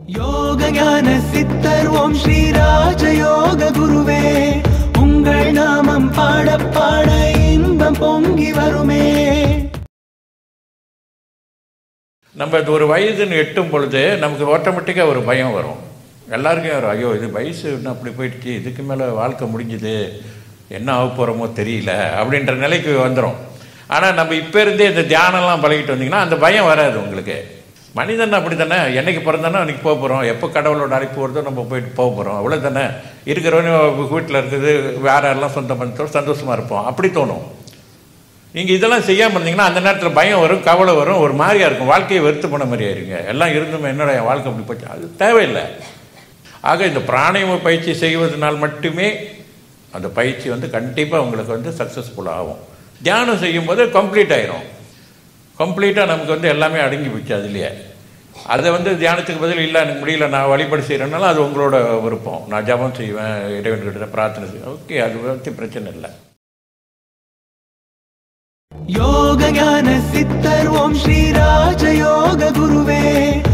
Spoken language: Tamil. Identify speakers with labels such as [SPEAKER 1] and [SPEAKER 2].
[SPEAKER 1] யோக ஞான சித்தர் ஓம் ஸ்ரீ ராஜயோக குருவே உங்கள் நாமம் பாட பாட இன்பம் பொங்கி வருமே
[SPEAKER 2] நம்ம இது ஒரு வயதுன்னு எட்டும் பொழுது நமக்கு ஆட்டோமேட்டிக்காக ஒரு பயம் வரும் எல்லாருக்கும் வரும் ஐயோ இது வயசு இன்னும் அப்படி போயிடுச்சு இதுக்கு மேலே வாழ்க்கை முடிஞ்சுது என்ன ஆக போகிறோமோ தெரியல அப்படின்ற நிலைக்கு வந்துடும் ஆனால் நம்ம இப்போ இருந்தே இந்த தியானம்லாம் பழகிட்டு வந்தீங்கன்னா அந்த பயம் வராது உங்களுக்கு மனிதன் அப்படி தானே என்னைக்கு பிறந்தானோ அன்றைக்கி போக போகிறோம் எப்போ கடவுளோட அழைப்பு வருதோ நம்ம போயிட்டு போக போகிறோம் அவ்வளோ தானே இருக்கிறவனு வீட்டில் இருக்குது வேற எல்லாம் சொந்த பந்தத்தோடு சந்தோஷமாக இருப்போம் அப்படி தோணும் நீங்கள் இதெல்லாம் செய்யாமல் இருந்தீங்கன்னா அந்த நேரத்தில் பயம் வரும் கவலை வரும் ஒரு மாதிரியா இருக்கும் வாழ்க்கையை வெறுத்து போன மாதிரியா இருங்க எல்லாம் இருந்துமே என்னோட என் வாழ்க்கை அப்படி போச்சு அது தேவையில்லை ஆக இந்த பிராணாயாம பயிற்சி செய்வதனால் மட்டுமே அந்த பயிற்சி வந்து கண்டிப்பாக உங்களுக்கு வந்து சக்ஸஸ்ஃபுல் ஆகும் தியானம் செய்யும்போது கம்ப்ளீட் ஆயிரும் கம்ப்ளீட்டாக நமக்கு வந்து எல்லாமே அடங்கி போச்சு அதுலேயே அதை வந்து தியானத்துக்கு பதில் இல்லை எனக்கு முடியல நான் வழிபாடு செய்கிறேன்னாலும் அது உங்களோட விருப்பம் நான் ஜபம் செய்வேன் இறைவன்கிட்ட பிரார்த்தனை செய்வேன் ஓகே அது பற்றி பிரச்சனை இல்லை
[SPEAKER 1] யோக ஞான சித்தர் ஓம் ஸ்ரீ ராஜயோக குருவே